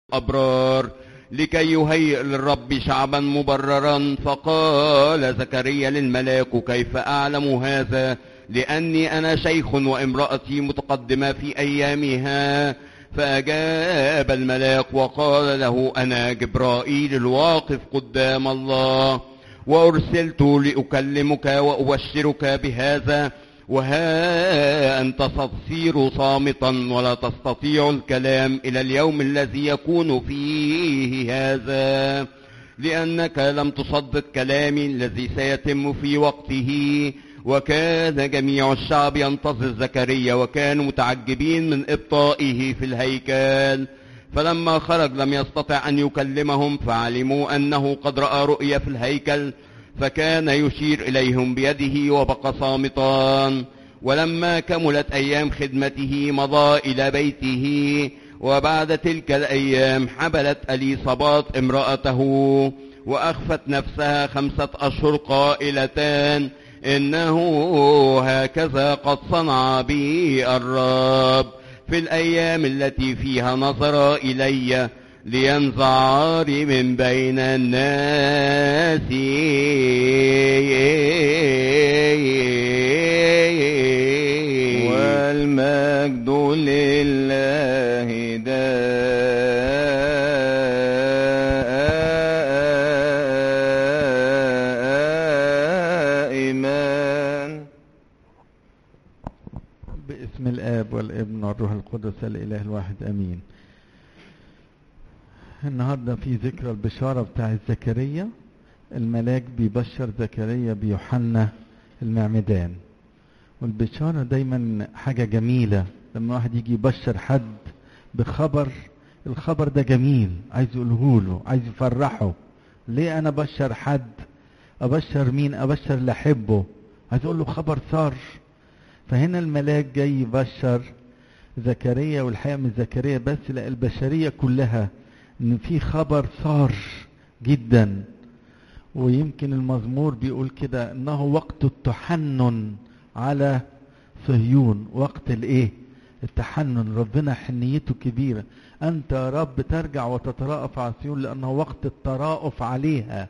الأبرار لكي يهيئ للرب شعبا مبررا فقال زكريا للملاك كيف أعلم هذا لأني أنا شيخ وامرأتي متقدمة في أيامها فأجاب الملاك وقال له أنا جبرائيل الواقف قدام الله وأرسلت لأكلمك وأبشرك بهذا وها أنت ستصير صامتا ولا تستطيع الكلام إلى اليوم الذي يكون فيه هذا لأنك لم تصدق كلامي الذي سيتم في وقته وكان جميع الشعب ينتظر زكريا وكانوا متعجبين من إبطائه في الهيكل فلما خرج لم يستطع أن يكلمهم فعلموا أنه قد رأى رؤيا في الهيكل فكان يشير إليهم بيده وبقى صامتا ولما كملت أيام خدمته مضى إلى بيته وبعد تلك الأيام حبلت أليصابات امرأته وأخفت نفسها خمسة أشهر قائلتان إنه هكذا قد صنع بي الرب في الأيام التي فيها نظر إلي لينزع عاري من بين الناس والمجد لله دائما باسم الآب والابن والروح القدس الإله الواحد أمين النهاردة في ذكرى البشارة بتاع زكريا الملاك بيبشر زكريا بيوحنا المعمدان والبشارة دايما حاجة جميلة لما واحد يجي يبشر حد بخبر الخبر ده جميل عايز يقوله له عايز يفرحه ليه انا ابشر حد ابشر مين ابشر اللي احبه عايز اقول له خبر صار فهنا الملاك جاي يبشر زكريا والحقيقه من زكريا بس لا البشريه كلها ان في خبر صار جدا ويمكن المزمور بيقول كده انه وقت التحنن على صهيون وقت الايه التحنن ربنا حنيته كبيره انت يا رب ترجع وتتراءف على صهيون لانه وقت التراءف عليها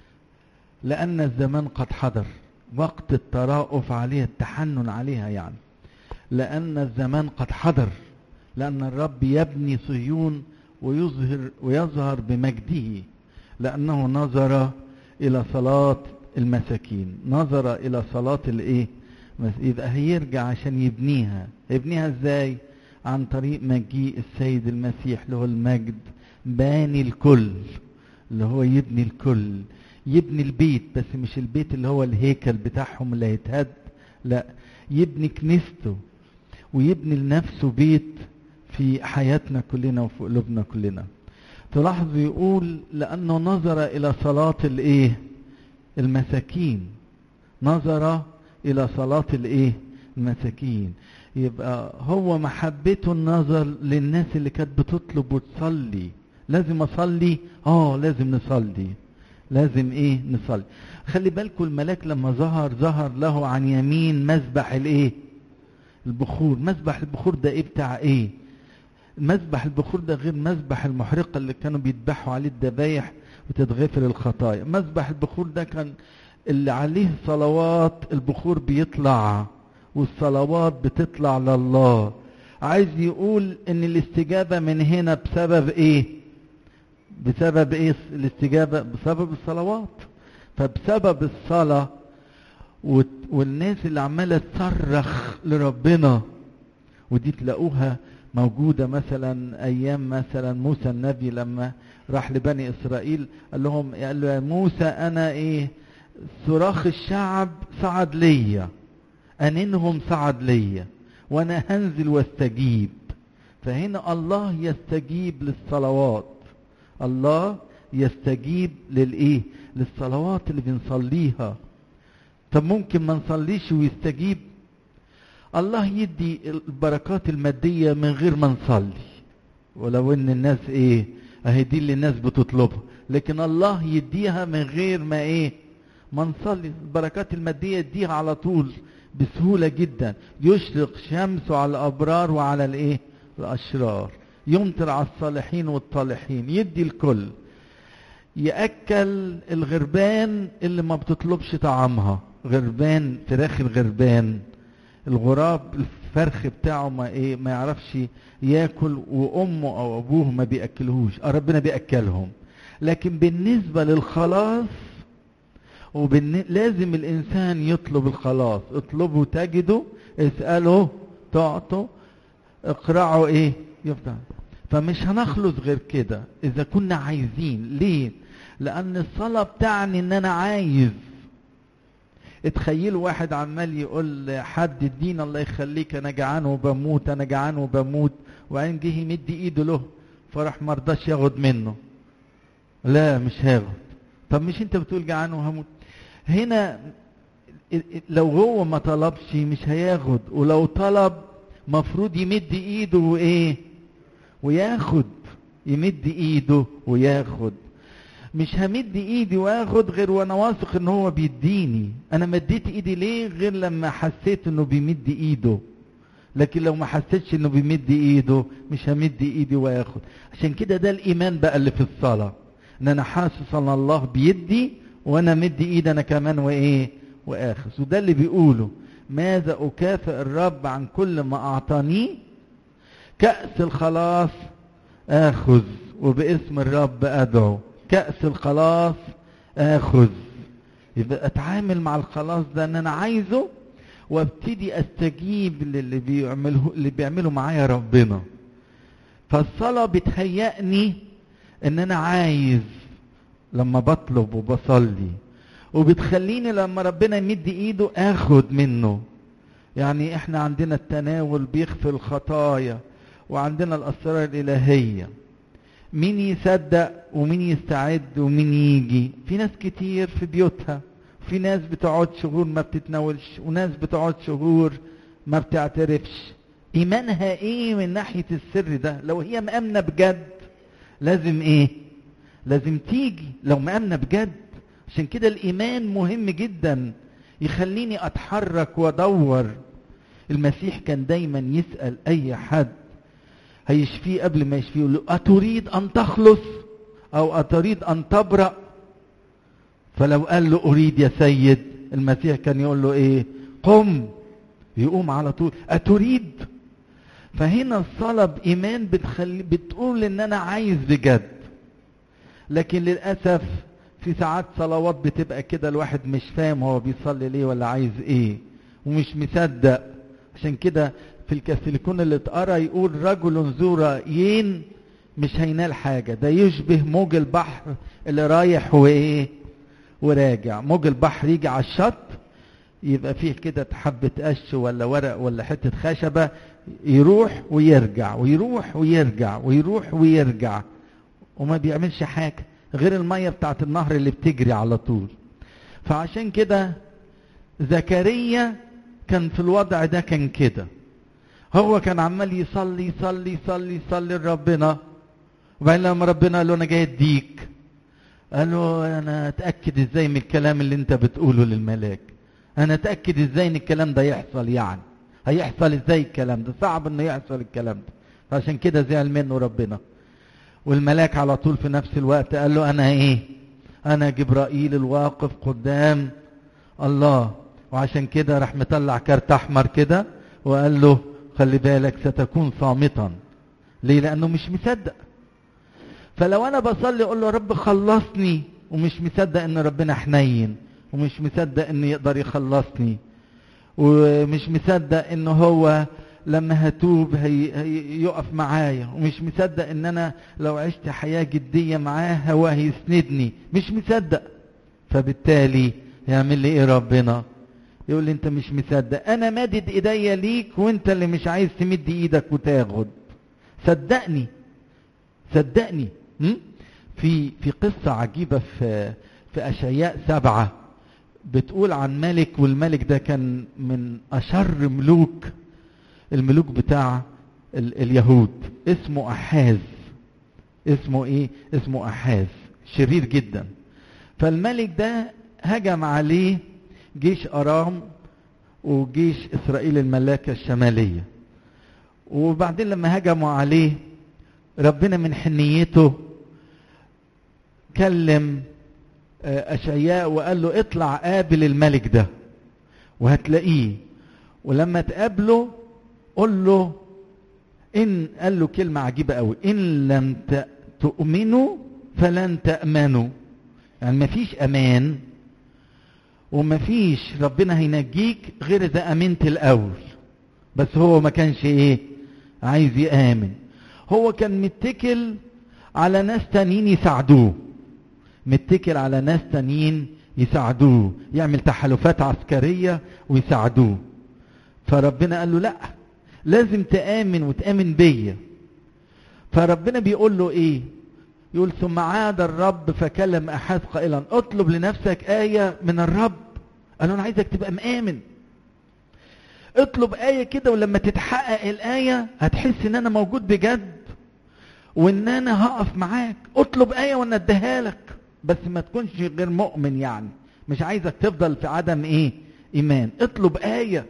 لان الزمان قد حضر وقت التراءف عليها التحنن عليها يعني لان الزمان قد حضر لان الرب يبني صهيون ويظهر ويظهر بمجده لانه نظر الى صلاه المساكين نظر الى صلاه الايه يبقى هيرجع عشان يبنيها يبنيها ازاي عن طريق مجيء السيد المسيح اللي هو المجد باني الكل اللي هو يبني الكل يبني البيت بس مش البيت اللي هو الهيكل بتاعهم اللي هيتهد لا يبني كنيسته ويبني لنفسه بيت في حياتنا كلنا وفي قلوبنا كلنا تلاحظ يقول لانه نظر الى صلاه الايه المساكين نظر الى صلاه الايه المساكين يبقى هو محبته النظر للناس اللي كانت بتطلب وتصلي لازم اصلي اه لازم نصلي لازم ايه نصلي خلي بالكم الملاك لما ظهر ظهر له عن يمين مذبح الايه البخور مذبح البخور ده ايه بتاع ايه مذبح البخور ده غير مذبح المحرقة اللي كانوا بيذبحوا عليه الذبايح وتتغفر الخطايا مذبح البخور ده كان اللي عليه صلوات البخور بيطلع والصلوات بتطلع لله عايز يقول ان الاستجابة من هنا بسبب ايه بسبب ايه الاستجابة بسبب الصلوات فبسبب الصلاة والناس اللي عمالة تصرخ لربنا ودي تلاقوها موجودة مثلا أيام مثلا موسى النبي لما راح لبني إسرائيل قال لهم قال له يا موسى أنا إيه صراخ الشعب صعد ليا أنينهم صعد ليا وأنا هنزل واستجيب فهنا الله يستجيب للصلوات الله يستجيب للإيه للصلوات اللي بنصليها طب ممكن ما نصليش ويستجيب الله يدي البركات المادية من غير ما نصلي ولو ان الناس ايه اهي دي اللي الناس بتطلبها لكن الله يديها من غير ما ايه ما نصلي البركات المادية يديها على طول بسهولة جدا يشرق شمسه على الابرار وعلى الايه الاشرار يمطر على الصالحين والطالحين يدي الكل يأكل الغربان اللي ما بتطلبش طعامها غربان فراخ الغربان الغراب الفرخ بتاعه ما ايه ما يعرفش ياكل وامه او ابوه ما بياكلهوش اه ربنا بياكلهم لكن بالنسبه للخلاص وبالن... لازم الانسان يطلب الخلاص اطلبوا تجدوا اسالوا تعطوا اقرعوا ايه يفتح فمش هنخلص غير كده اذا كنا عايزين ليه لان الصلاه بتعني ان انا عايز اتخيلوا واحد عمال يقول حد ادينا الله يخليك انا جعان وبموت انا جعان وبموت وبعدين جه يمد ايده له فراح مرضاش ياخد منه لا مش هاخد طب مش انت بتقول جعان وهموت هنا لو هو ما طلبش مش هياخد ولو طلب مفروض يمد ايده وايه وياخد يمد ايده وياخد مش همد ايدي واخد غير وانا واثق ان هو بيديني انا مديت ايدي ليه غير لما حسيت انه بيمد ايده لكن لو ما حسيتش انه بيمد ايده مش همد ايدي واخد عشان كده ده الايمان بقى اللي في الصلاه ان انا حاسس ان الله بيدي وانا مدي ايدي انا كمان وايه واخذ وده اللي بيقوله ماذا اكافئ الرب عن كل ما اعطانيه كاس الخلاص اخذ وباسم الرب ادعو كأس الخلاص آخذ يبقى أتعامل مع الخلاص ده إن أنا عايزه وابتدي أستجيب للي بيعمله اللي بيعمله معايا ربنا فالصلاة بتهيأني إن أنا عايز لما بطلب وبصلي وبتخليني لما ربنا يمد إيده آخد منه يعني إحنا عندنا التناول بيخفي الخطايا وعندنا الأسرار الإلهية مين يصدق ومين يستعد ومين يجي في ناس كتير في بيوتها في ناس بتقعد شهور ما بتتناولش وناس بتقعد شهور ما بتعترفش ايمانها ايه من ناحية السر ده لو هي مأمنة بجد لازم ايه لازم تيجي لو مأمنة بجد عشان كده الايمان مهم جدا يخليني اتحرك وادور المسيح كان دايما يسأل اي حد هيشفيه قبل ما يشفيه يقول له أتريد أن تخلص أو أتريد أن تبرأ فلو قال له أريد يا سيد المسيح كان يقول له إيه قم يقوم على طول أتريد فهنا الصلاة بإيمان بتخلي بتقول إن أنا عايز بجد لكن للأسف في ساعات صلوات بتبقى كده الواحد مش فاهم هو بيصلي ليه ولا عايز إيه ومش مصدق عشان كده في الكاثوليكون اللي اتقرا يقول رجل ذو رأيين مش هينال حاجة ده يشبه موج البحر اللي رايح وايه وراجع موج البحر يجي على الشط يبقى فيه كده حبة قش ولا ورق ولا حتة خشبة يروح ويرجع ويروح ويرجع ويروح ويرجع وما بيعملش حاجة غير المية بتاعت النهر اللي بتجري على طول فعشان كده زكريا كان في الوضع ده كان كده هو كان عمال يصلي يصلي يصلي يصلي لربنا وبعدين لما ربنا قال له انا جاي اديك قال له انا اتاكد ازاي من الكلام اللي انت بتقوله للملاك انا اتاكد ازاي ان الكلام ده يحصل يعني هيحصل ازاي الكلام ده صعب انه يحصل الكلام ده فعشان كده زعل منه ربنا والملاك على طول في نفس الوقت قال له انا ايه انا جبرائيل الواقف قدام الله وعشان كده راح مطلع كارت احمر كده وقال له خلي بالك ستكون صامتا ليه لانه مش مصدق فلو انا بصلي اقول له يا رب خلصني ومش مصدق ان ربنا حنين ومش مصدق ان يقدر يخلصني ومش مصدق ان هو لما هتوب هي هي يقف معايا ومش مصدق ان انا لو عشت حياة جدية معاه هو هيسندني مش مصدق فبالتالي يعمل لي ايه ربنا يقول لي انت مش مصدق انا مادد ايديا ليك وانت اللي مش عايز تمد ايدك وتاخد صدقني صدقني م? في في قصة عجيبة في في أشعياء سبعة بتقول عن ملك والملك ده كان من أشر ملوك الملوك بتاع ال اليهود اسمه أحاز اسمه ايه اسمه أحاز شرير جدا فالملك ده هجم عليه جيش أرام وجيش إسرائيل الملاكة الشمالية وبعدين لما هجموا عليه ربنا من حنيته كلم اشعياء وقال له اطلع قابل الملك ده وهتلاقيه ولما تقابله قل له ان قال له كلمه عجيبه قوي ان لم تؤمنوا فلن تامنوا يعني مفيش امان ومفيش ربنا هينجيك غير اذا امنت الاول بس هو ما كانش ايه عايز يامن هو كان متكل على ناس تانيين يساعدوه متكل على ناس تانيين يساعدوه يعمل تحالفات عسكرية ويساعدوه فربنا قال له لا لازم تآمن وتآمن بيا فربنا بيقول له ايه يقول ثم عاد الرب فكلم أحد قائلا اطلب لنفسك آية من الرب قال له أنا عايزك تبقى مآمن اطلب آية كده ولما تتحقق الآية هتحس ان انا موجود بجد وان انا هقف معاك اطلب آية وانا اديها لك بس ما تكونش غير مؤمن يعني مش عايزك تفضل في عدم ايه ايمان اطلب آية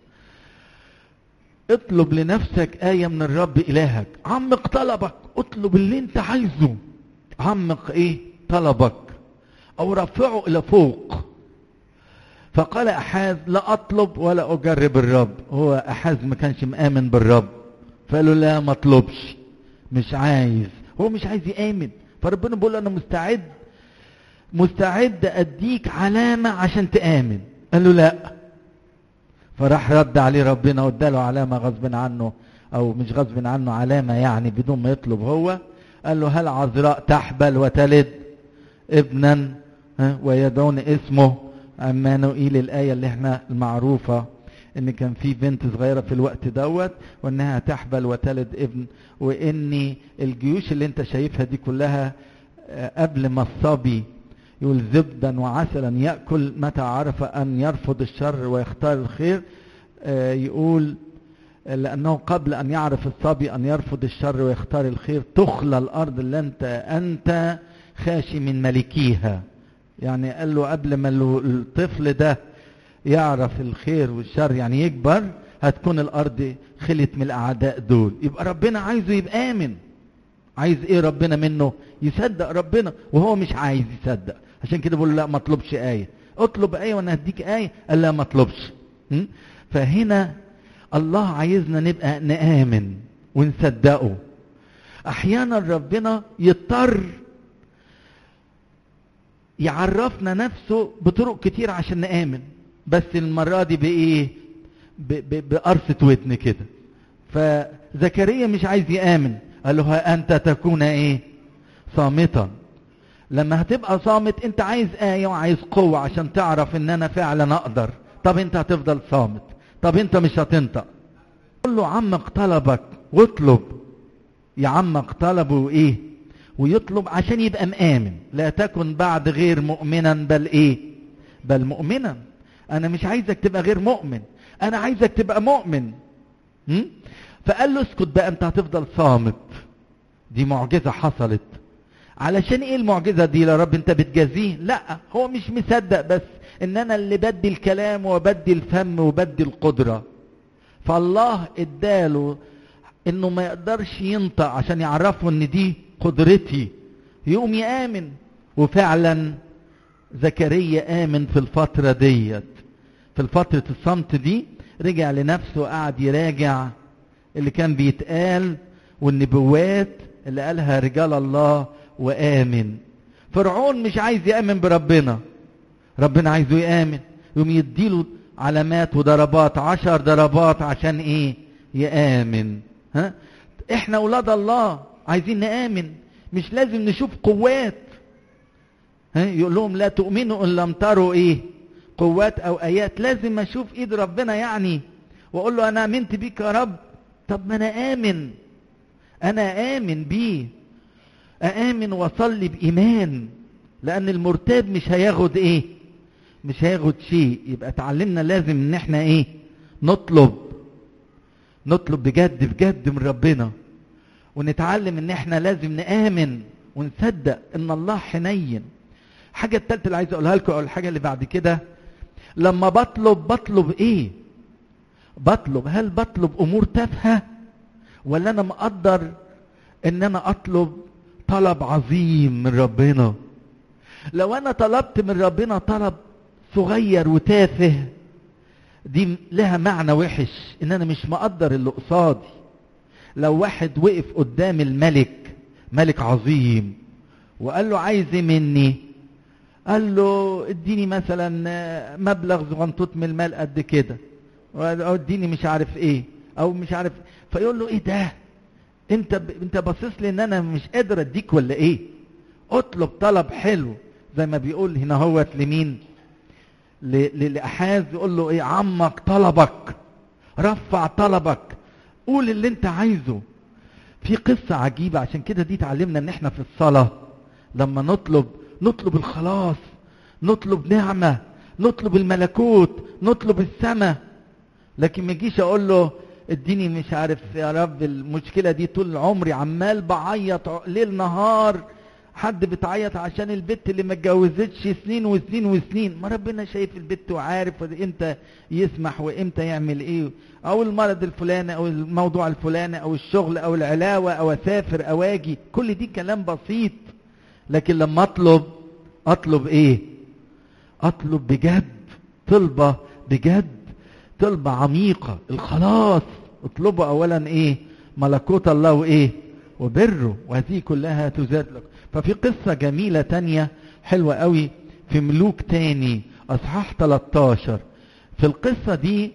اطلب لنفسك آية من الرب إلهك عمق طلبك اطلب اللي انت عايزه عمق ايه طلبك او رفعه الى فوق فقال احاز لا اطلب ولا اجرب الرب هو احاز ما كانش مآمن بالرب فقال له لا ما اطلبش مش عايز هو مش عايز يآمن فربنا بيقول له انا مستعد مستعد اديك علامة عشان تآمن قال له لا فراح رد عليه ربنا واداله علامة غصب عنه او مش غصب عنه علامة يعني بدون ما يطلب هو قال له هل عذراء تحبل وتلد ابنا ويدعون اسمه عمانوئيل الآية اللي احنا المعروفة ان كان في بنت صغيرة في الوقت دوت وانها تحبل وتلد ابن وان الجيوش اللي انت شايفها دي كلها قبل ما الصبي يقول زبدا وعسلا يأكل متى عرف أن يرفض الشر ويختار الخير يقول لأنه قبل أن يعرف الصبي أن يرفض الشر ويختار الخير تخلى الأرض اللي أنت أنت خاشي من ملكيها يعني قال له قبل ما الطفل ده يعرف الخير والشر يعني يكبر هتكون الأرض خلت من الأعداء دول يبقى ربنا عايزه يبقى آمن عايز ايه ربنا منه يصدق ربنا وهو مش عايز يصدق عشان كده بقول لا ما اطلبش آية اطلب آية وانا هديك آية قال لا ما اطلبش فهنا الله عايزنا نبقى نآمن ونصدقه احيانا ربنا يضطر يعرفنا نفسه بطرق كتير عشان نآمن بس المرة دي بإيه بقرصة ودن كده فزكريا مش عايز يآمن قال له ها أنت تكون إيه صامتا لما هتبقى صامت انت عايز آية وعايز قوة عشان تعرف ان انا فعلا اقدر طب انت هتفضل صامت طب انت مش هتنطق قل له عمق طلبك واطلب يعمق طلبه ايه ويطلب عشان يبقى مآمن لا تكن بعد غير مؤمنا بل ايه بل مؤمنا انا مش عايزك تبقى غير مؤمن انا عايزك تبقى مؤمن م? فقال له اسكت بقى انت هتفضل صامت دي معجزة حصلت علشان ايه المعجزة دي يا رب انت بتجازيه لا هو مش مصدق بس ان انا اللي بدي الكلام وبدي الفم وبدي القدرة فالله اداله انه ما يقدرش ينطق عشان يعرفوا ان دي قدرتي يقوم يآمن وفعلا زكريا آمن في الفترة ديت في الفترة الصمت دي رجع لنفسه وقعد يراجع اللي كان بيتقال والنبوات اللي قالها رجال الله وآمن فرعون مش عايز يآمن بربنا ربنا عايزه يآمن يقوم يديله علامات وضربات عشر ضربات عشان ايه يآمن ها احنا اولاد الله عايزين نآمن مش لازم نشوف قوات ها يقول لهم لا تؤمنوا ان لم تروا ايه قوات او ايات لازم اشوف ايد ربنا يعني واقول له انا امنت بيك يا رب طب ما انا امن انا امن بيه آمن وصلي بإيمان لأن المرتاب مش هياخد إيه مش هياخد شيء يبقى اتعلمنا لازم إن إحنا إيه نطلب نطلب بجد بجد من ربنا ونتعلم إن إحنا لازم نآمن ونصدق إن الله حنين الحاجة التالتة اللي عايز أقولها لكم أو الحاجة اللي بعد كده لما بطلب بطلب إيه بطلب هل بطلب أمور تافهة ولا أنا مقدر ان انا اطلب طلب عظيم من ربنا لو انا طلبت من ربنا طلب صغير وتافه دي لها معنى وحش ان انا مش مقدر اللي قصادي لو واحد وقف قدام الملك ملك عظيم وقال له عايز ايه مني قال له اديني مثلا مبلغ صغنطوط من المال قد كده او اديني مش عارف ايه او مش عارف فيقول له ايه ده انت ب... انت باصص لي ان انا مش قادر اديك ولا ايه اطلب طلب حلو زي ما بيقول هنا هوت لمين ل... ل... لاحاز يقول له ايه عمك طلبك رفع طلبك قول اللي انت عايزه في قصة عجيبة عشان كده دي تعلمنا ان احنا في الصلاة لما نطلب نطلب الخلاص نطلب نعمة نطلب الملكوت نطلب السماء لكن ما يجيش اقول له اديني مش عارف يا رب المشكلة دي طول عمري عمال بعيط ليل نهار حد بتعيط عشان البت اللي ما اتجوزتش سنين وسنين وسنين ما ربنا شايف البت وعارف امتى يسمح وامتى يعمل ايه او المرض الفلاني او الموضوع الفلاني او الشغل او العلاوة او اسافر او اجي كل دي كلام بسيط لكن لما اطلب اطلب ايه اطلب بجد طلبة بجد طلبة عميقة الخلاص اطلبوا اولا ايه ملكوت الله وايه وبره وهذه كلها تزاد لك ففي قصة جميلة تانية حلوة قوي في ملوك تاني اصحاح 13 في القصة دي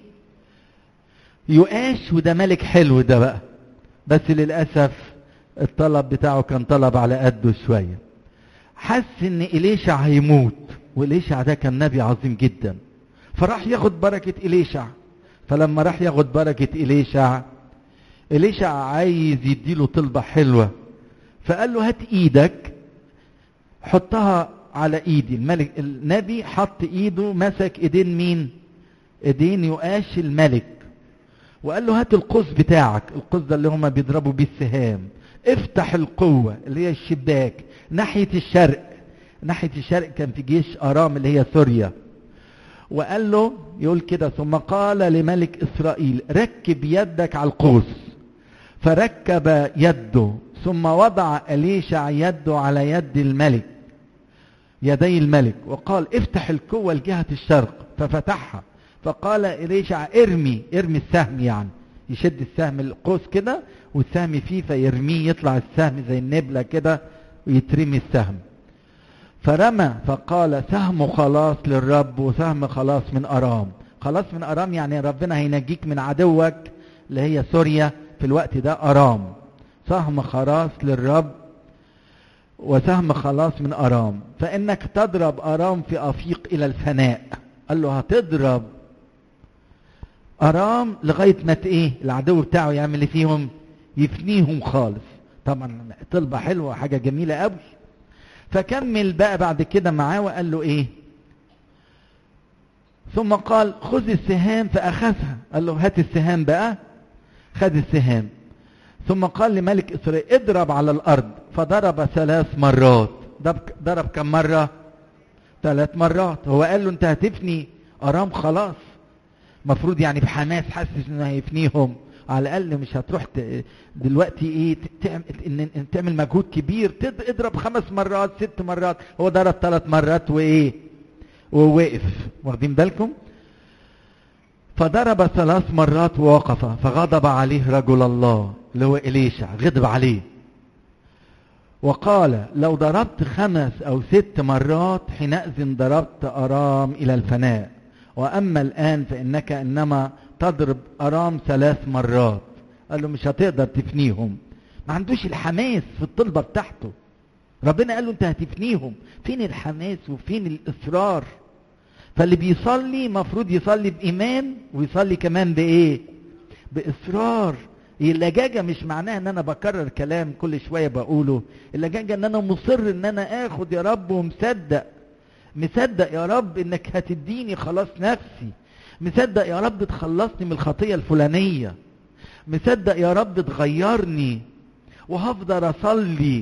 يؤاش وده ملك حلو ده بقى بس للأسف الطلب بتاعه كان طلب على قده شوية حس ان إليشع هيموت وإليشع ده كان نبي عظيم جدا فراح ياخد بركة إليشع فلما راح ياخد بركة إليشع إليشع عايز يديله طلبة حلوة فقال له هات ايدك حطها على ايدي الملك النبي حط ايده مسك ايدين مين ايدين يؤاش الملك وقال له هات القوس بتاعك القوس ده اللي هما بيضربوا بيه السهام افتح القوة اللي هي الشباك ناحية الشرق ناحية الشرق كان في جيش ارام اللي هي سوريا وقال له يقول كده ثم قال لملك اسرائيل ركب يدك على القوس فركب يده ثم وضع أليشع يده على يد الملك يدي الملك وقال افتح القوة لجهة الشرق ففتحها فقال إليشع ارمي ارمي السهم يعني يشد السهم القوس كده والسهم فيه فيرميه يطلع السهم زي النبلة كده ويترمي السهم فرمى فقال سهم خلاص للرب وسهم خلاص من أرام خلاص من أرام يعني ربنا هينجيك من عدوك اللي هي سوريا في الوقت ده أرام سهم خلاص للرب وسهم خلاص من أرام فإنك تضرب أرام في أفيق إلى الفناء قال له هتضرب أرام لغاية ما إيه العدو بتاعه يعمل فيهم يفنيهم خالص طبعا طلبة حلوة حاجة جميلة قوي فكمل بقى بعد كده معاه وقال له ايه ثم قال خذ السهام فأخذها قال له هات السهام بقى خد السهام ثم قال لملك إسرائيل اضرب على الأرض فضرب ثلاث مرات ضرب كم مرة ثلاث مرات هو قال له انت هتفني أرام خلاص مفروض يعني بحماس حاسس انه هيفنيهم على الاقل مش هتروح دلوقتي ايه تعمل ان تعمل مجهود كبير اضرب خمس مرات ست مرات هو ضرب ثلاث مرات وايه ووقف واخدين بالكم فضرب ثلاث مرات ووقف فغضب عليه رجل الله اللي هو إليشع غضب عليه وقال لو ضربت خمس أو ست مرات حينئذ ضربت أرام إلى الفناء وأما الآن فإنك إنما تضرب أرام ثلاث مرات قال له مش هتقدر تفنيهم ما عندوش الحماس في الطلبة بتاعته ربنا قال له انت هتفنيهم فين الحماس وفين الإصرار فاللي بيصلي مفروض يصلي بإيمان ويصلي كمان بإيه بإصرار اللجاجة مش معناها ان انا بكرر كلام كل شوية بقوله اللجاجة ان انا مصر ان انا اخد يا رب ومصدق مصدق يا رب انك هتديني خلاص نفسي مصدق يا رب تخلصني من الخطية الفلانية مصدق يا رب تغيرني وهفضل اصلي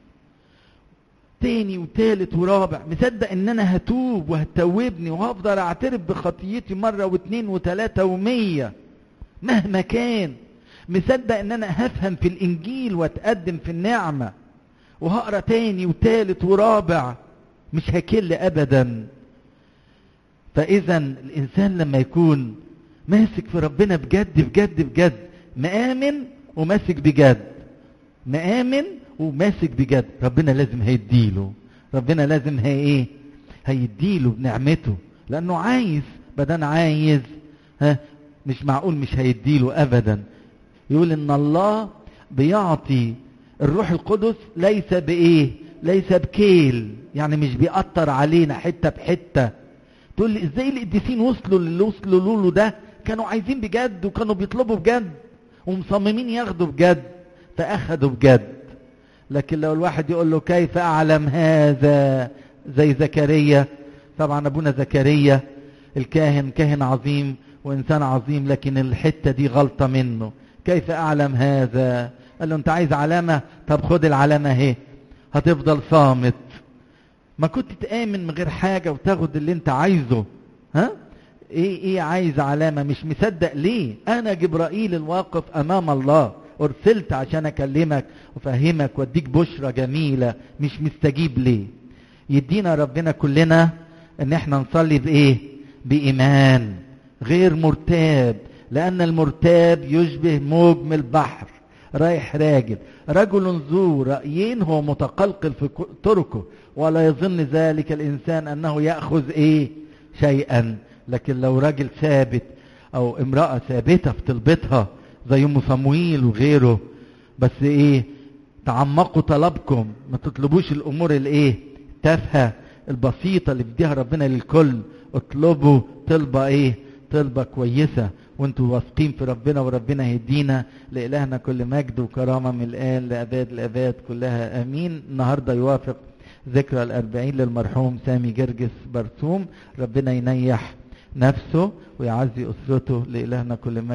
تاني وتالت ورابع مصدق ان انا هتوب وهتوبني وهفضل اعترف بخطيتي مرة واثنين وثلاثة ومية مهما كان مصدق ان انا هفهم في الانجيل واتقدم في النعمة وهقرا تاني وتالت ورابع مش هكل ابدا فاذا الانسان لما يكون ماسك في ربنا بجد بجد بجد مآمن وماسك بجد مآمن وماسك بجد ربنا لازم هيديله ربنا لازم هي ايه هيديله بنعمته لانه عايز بدل عايز ها مش معقول مش هيديله ابدا يقول ان الله بيعطي الروح القدس ليس بايه ليس بكيل يعني مش بيأثر علينا حته بحته تقول لي ازاي القديسين وصلوا للي وصلوا له ده كانوا عايزين بجد وكانوا بيطلبوا بجد ومصممين ياخدوا بجد فاخدوا بجد لكن لو الواحد يقول له كيف اعلم هذا زي زكريا طبعا ابونا زكريا الكاهن كاهن عظيم وانسان عظيم لكن الحته دي غلطه منه كيف اعلم هذا قال له انت عايز علامه طب خد العلامه اهي هتفضل صامت ما كنت تآمن من غير حاجه وتاخد اللي انت عايزه ها ايه ايه عايز علامه مش مصدق ليه انا جبرائيل الواقف امام الله ارسلت عشان اكلمك وافهمك واديك بشرى جميله مش مستجيب ليه يدينا ربنا كلنا ان احنا نصلي بايه بايمان غير مرتاب لان المرتاب يشبه موج من البحر رايح راجل رجل ذو رأيين هو متقلقل في تركه ولا يظن ذلك الإنسان أنه يأخذ إيه شيئا لكن لو راجل ثابت أو امرأة ثابتة في طلبتها زي أم صمويل وغيره بس إيه تعمقوا طلبكم ما تطلبوش الأمور الإيه تافهة البسيطة اللي بديها ربنا للكل اطلبوا طلبة إيه طلبة كويسة وانتوا واثقين في ربنا وربنا هيدينا لإلهنا كل مجد وكرامة من الآن لأباد الأباد كلها آمين النهاردة يوافق ذكرى الأربعين للمرحوم سامي جرجس برسوم ربنا ينيح نفسه ويعزي أسرته لإلهنا كل مجد